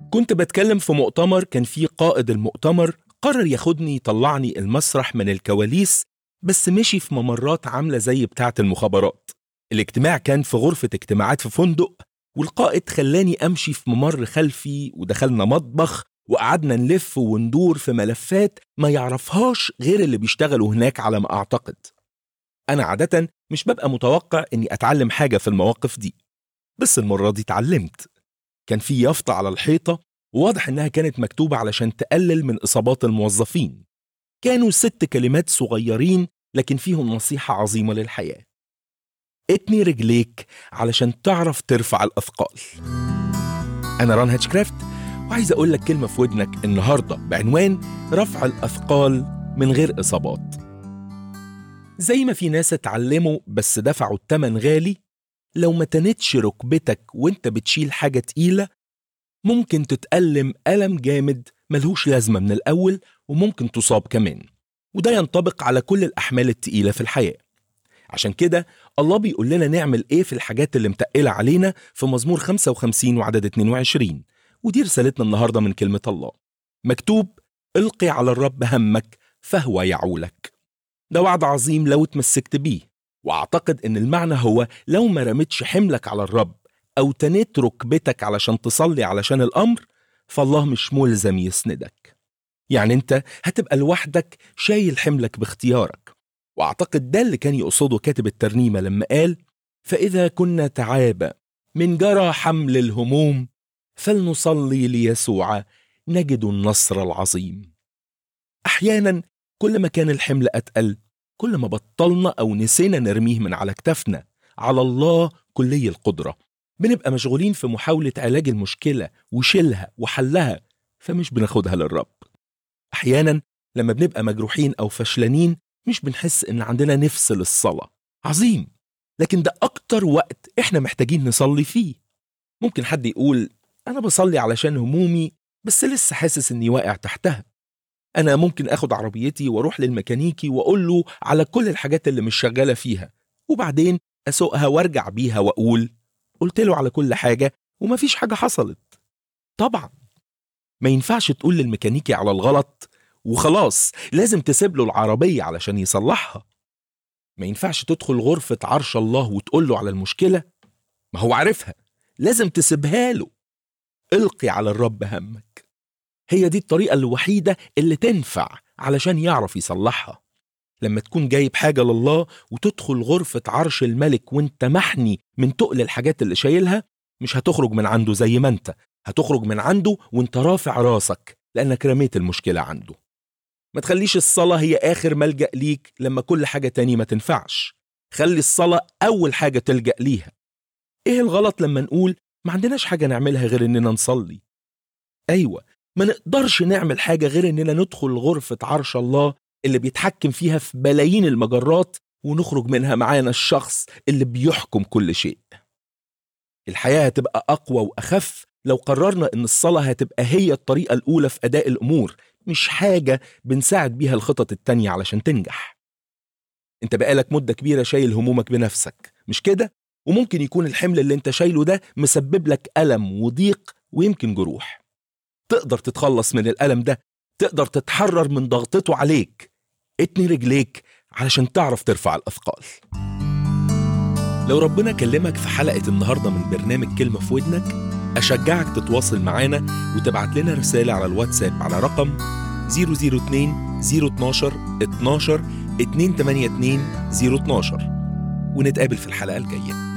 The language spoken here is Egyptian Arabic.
كنت بتكلم في مؤتمر كان فيه قائد المؤتمر قرر ياخدني يطلعني المسرح من الكواليس بس مشي في ممرات عاملة زي بتاعة المخابرات الاجتماع كان في غرفة اجتماعات في فندق والقائد خلاني أمشي في ممر خلفي ودخلنا مطبخ وقعدنا نلف وندور في ملفات ما يعرفهاش غير اللي بيشتغلوا هناك على ما أعتقد أنا عادة مش ببقى متوقع إني أتعلم حاجة في المواقف دي بس المرة دي اتعلمت كان في يافطة على الحيطة وواضح إنها كانت مكتوبة علشان تقلل من إصابات الموظفين كانوا ست كلمات صغيرين لكن فيهم نصيحة عظيمة للحياة اتني رجليك علشان تعرف ترفع الأثقال أنا ران هاتشكرافت وعايز أقول لك كلمة في ودنك النهاردة بعنوان رفع الأثقال من غير إصابات زي ما في ناس اتعلموا بس دفعوا التمن غالي لو ما تنتش ركبتك وانت بتشيل حاجة تقيلة ممكن تتألم ألم جامد ملهوش لازمة من الأول وممكن تصاب كمان وده ينطبق على كل الأحمال التقيلة في الحياة عشان كده الله بيقول لنا نعمل إيه في الحاجات اللي متقلة علينا في مزمور 55 وعدد 22 ودي رسالتنا النهاردة من كلمة الله مكتوب القي على الرب همك فهو يعولك ده وعد عظيم لو اتمسكت بيه واعتقد ان المعنى هو لو ما رميتش حملك على الرب او تنيت ركبتك علشان تصلي علشان الامر فالله مش ملزم يسندك يعني انت هتبقى لوحدك شايل حملك باختيارك واعتقد ده اللي كان يقصده كاتب الترنيمه لما قال فاذا كنا تعابى من جرى حمل الهموم فلنصلي ليسوع نجد النصر العظيم احيانا كل ما كان الحمل اتقل كل ما بطلنا او نسينا نرميه من على كتافنا على الله كلي القدره بنبقى مشغولين في محاوله علاج المشكله وشيلها وحلها فمش بناخدها للرب احيانا لما بنبقى مجروحين او فشلانين مش بنحس ان عندنا نفس للصلاه عظيم لكن ده اكتر وقت احنا محتاجين نصلي فيه ممكن حد يقول انا بصلي علشان همومي بس لسه حاسس اني واقع تحتها انا ممكن اخد عربيتي واروح للميكانيكي واقول له على كل الحاجات اللي مش شغاله فيها وبعدين اسوقها وارجع بيها واقول قلت له على كل حاجه ومفيش حاجه حصلت طبعا ما ينفعش تقول للميكانيكي على الغلط وخلاص لازم تسيب له العربيه علشان يصلحها ما ينفعش تدخل غرفه عرش الله وتقول له على المشكله ما هو عارفها لازم تسيبها له القي على الرب همك هي دي الطريقة الوحيدة اللي تنفع علشان يعرف يصلحها لما تكون جايب حاجة لله وتدخل غرفة عرش الملك وانت محني من تقل الحاجات اللي شايلها مش هتخرج من عنده زي ما انت هتخرج من عنده وانت رافع راسك لأنك رميت المشكلة عنده ما تخليش الصلاة هي آخر ملجأ ليك لما كل حاجة تاني ما تنفعش خلي الصلاة أول حاجة تلجأ ليها إيه الغلط لما نقول ما عندناش حاجة نعملها غير إننا نصلي أيوة ما نقدرش نعمل حاجة غير إننا ندخل غرفة عرش الله اللي بيتحكم فيها في بلايين المجرات ونخرج منها معانا الشخص اللي بيحكم كل شيء الحياة هتبقى أقوى وأخف لو قررنا إن الصلاة هتبقى هي الطريقة الأولى في أداء الأمور مش حاجة بنساعد بيها الخطط التانية علشان تنجح انت بقالك مدة كبيرة شايل همومك بنفسك مش كده؟ وممكن يكون الحمل اللي انت شايله ده مسبب لك ألم وضيق ويمكن جروح تقدر تتخلص من الألم ده تقدر تتحرر من ضغطته عليك اتني رجليك علشان تعرف ترفع الأثقال لو ربنا كلمك في حلقة النهاردة من برنامج كلمة في ودنك أشجعك تتواصل معانا وتبعت لنا رسالة على الواتساب على رقم 002 012 12 282 012 ونتقابل في الحلقة الجاية